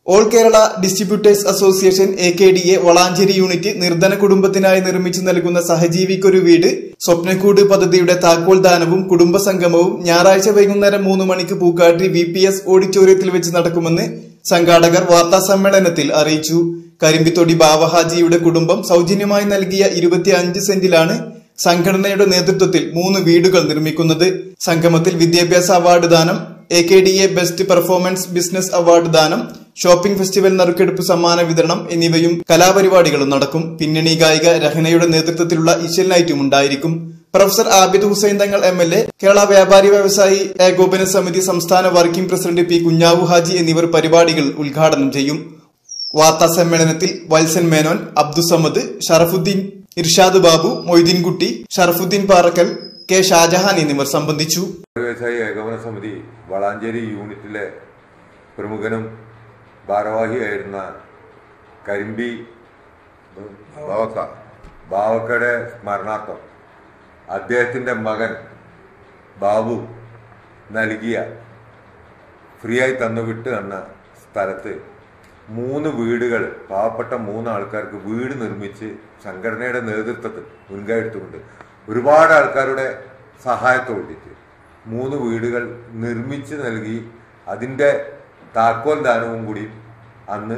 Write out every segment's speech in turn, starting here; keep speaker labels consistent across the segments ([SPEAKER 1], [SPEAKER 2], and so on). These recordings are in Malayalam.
[SPEAKER 1] all Kerala distributors association A K D A Valanchery unit നിർധന കുടുംബത്തിനായി നിർമ്മിച്ചു നൽകുന്ന സഹജീവിക്കൊരു വീട് സ്വപ്നക്കൂട് പദ്ധതിയുടെ താക്കോൽ ദാനവും കുടുംബസംഗമവും ഞായറാഴ്ച വൈകുന്നേരം മൂന്ന് മണിക്ക് പൂക്കാട്ടി വി പി എസ് ഓഡിറ്റോറിയത്തിൽ വെച്ച് നടക്കുമെന്ന് സംഘാടകർ വാർത്താ സമ്മേളനത്തിൽ അറിയിച്ചു കരിമ്പിത്തൊടി ബാവഹാജിയുടെ കുടുംബം സൗജന്യമായി നൽകിയ ഇരുപത്തിയഞ്ച് സെന്റിലാണ് സംഘടനയുടെ നേതൃത്വത്തിൽ മൂന്ന് വീടുകൾ നിർമ്മിക്കുന്നത് സംഗമത്തിൽ വിദ്യാഭ്യാസ അവാർഡ് ദാനം A K D A best performance business award ദാനം ഷോപ്പിംഗ് ഫെസ്റ്റിവൽ നറുക്കെടുപ്പ് സമ്മാന വിതരണം എന്നിവയും കലാപരിപാടികളും നടക്കും പിന്നണി ഗായിക രഹനയുടെ നേതൃത്വത്തിലുള്ള ഇശൽ നൈറ്റും ഉണ്ടായിരിക്കും പ്രൊഫസർ ആബിദ് ഹുസൈൻ തങ്ങൾ എം എൽ എ കേരള വ്യാപാരി വ്യവസായി ഏകോപന സമിതി സംസ്ഥാന working president P Kunjavu Haji എന്നിവർ പരിപാടികൾ ഉദ്ഘാടനം ചെയ്യും വാർത്താ സമ്മേളനത്തിൽ വത്സൻ മേനോൻ അബ്ദുസമദ് ഷറഫുദ്ദീൻ ഇർഷാദ് ബാബു മൊയ്തീൻകുട്ടി ഷറഫുദ്ദീൻ പാറക്കൽ കെ ഷാജഹാൻ എന്നിവർ സംബന്ധിച്ചു
[SPEAKER 2] വ്യവസായി ഏകോപന സമിതി വളാഞ്ചേരി യൂണിറ്റിലെ പ്രമുഖനും ഭാരവാഹിയായിരുന്ന കരിമ്പി ബാവക്ക ബാവക്കയുടെ സ്മരണാർത്ഥം അദ്ദേഹത്തിൻ്റെ മകൻ ബാബു നൽകിയ ഫ്രീ ആയി തന്നുവിട്ട് എന്ന സ്ഥലത്ത് മൂന്ന് വീടുകൾ പാവപ്പെട്ട മൂന്ന് ആൾക്കാർക്ക് വീട് നിർമ്മിച്ച് സംഘടനയുടെ നേതൃത്വത്തിൽ മുൻകൈ എടുത്തുകൊണ്ട് ഒരുപാട് ആൾക്കാരുടെ സഹായത്തോടിട്ട് മൂന്ന് വീടുകൾ നിർമ്മിച്ച് നൽകി അതിൻ്റെ താക്കോൽ ദാനവും കൂടി അന്ന്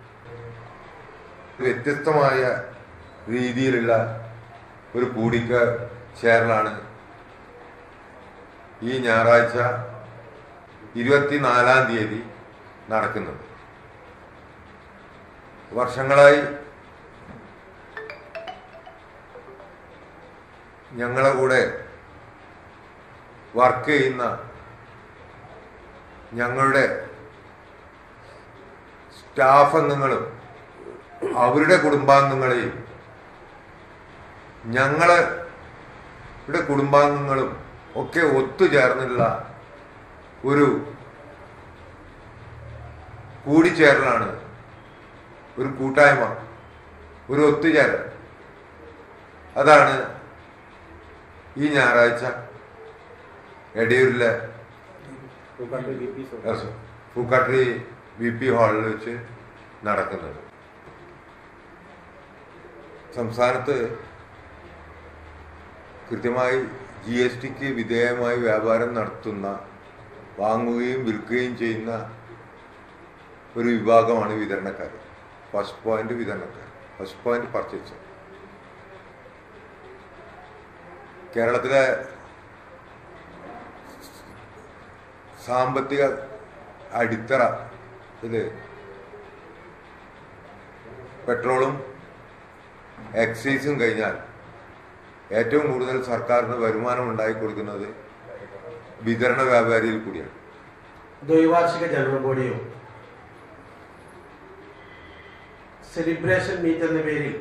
[SPEAKER 2] വ്യത്യസ്തമായ രീതിയിലുള്ള ഒരു കൂടിക്ക ചേരലാണ് ഈ ഞായറാഴ്ച ഇരുപത്തിനാലാം തീയതി നടക്കുന്നത് വർഷങ്ങളായി ഞങ്ങളെ കൂടെ വർക്ക് ചെയ്യുന്ന ഞങ്ങളുടെ സ്റ്റാഫ് അംഗങ്ങളും അവരുടെ കുടുംബാംഗങ്ങളെയും ഞങ്ങളുടെ കുടുംബാംഗങ്ങളും ഒക്കെ ഒത്തുചേർന്നുള്ള ഒരു കൂടിച്ചേരലാണ് ഒരു കൂട്ടായ്മ ഒരു ഒത്തുചേരൽ അതാണ് ഈ ഞായറാഴ്ച എടയൂരിലെ പൂക്കാട്ടിരി വി പി ഹാളിൽ വെച്ച് നടക്കുന്നത് സംസ്ഥാനത്ത് കൃത്യമായി ജി എസ് ടിക്ക് വിധേയമായി വ്യാപാരം നടത്തുന്ന വാങ്ങുകയും വിൽക്കുകയും ചെയ്യുന്ന ഒരു വിഭാഗമാണ് വിതരണക്കാർ ഫസ്റ്റ് പോയിന്റ് വിതരണക്കാർ ഫസ്റ്റ് പോയിന്റ് പർച്ചേസ് കേരളത്തിലെ സാമ്പത്തിക അടിത്തറ ഇത് പെട്രോളും എക്സൈസും കഴിഞ്ഞാൽ ഏറ്റവും കൂടുതൽ സർക്കാരിന് വരുമാനം ഉണ്ടായി കൊടുക്കുന്നത് വിതരണ വ്യാപാരിയിൽ കൂടിയാണ്
[SPEAKER 3] ദ്വൈവാർഷിക ജന്മബോഡിയോ സെലിബ്രേഷൻ മീറ്റ് എന്ന പേരിൽ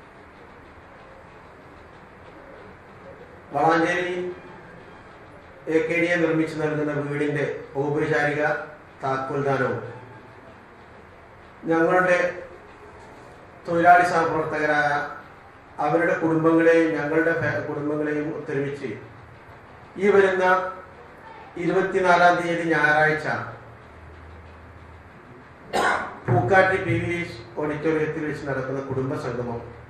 [SPEAKER 3] Valanchery A K D A നിർമ്മിച്ചു നൽകുന്ന വീടിന്റെ ഔപചാരിക താക്കോൽദാനവും ഞങ്ങളുടെ തൊഴിലാളി സഹപ്രവർത്തകരായ അവരുടെ കുടുംബങ്ങളെയും ഞങ്ങളുടെ ഫേ- കുടുംബങ്ങളെയും ഒത്തൊരുമിച്ച് ഈ വരുന്ന ഇരുപത്തിനാലാം തീയതി ഞായറാഴ്ച പൂക്കാട്ടി പി വി ഓഡിറ്റോറിയത്തിൽ വെച്ച് നടക്കുന്ന കുടുംബ സംഗമം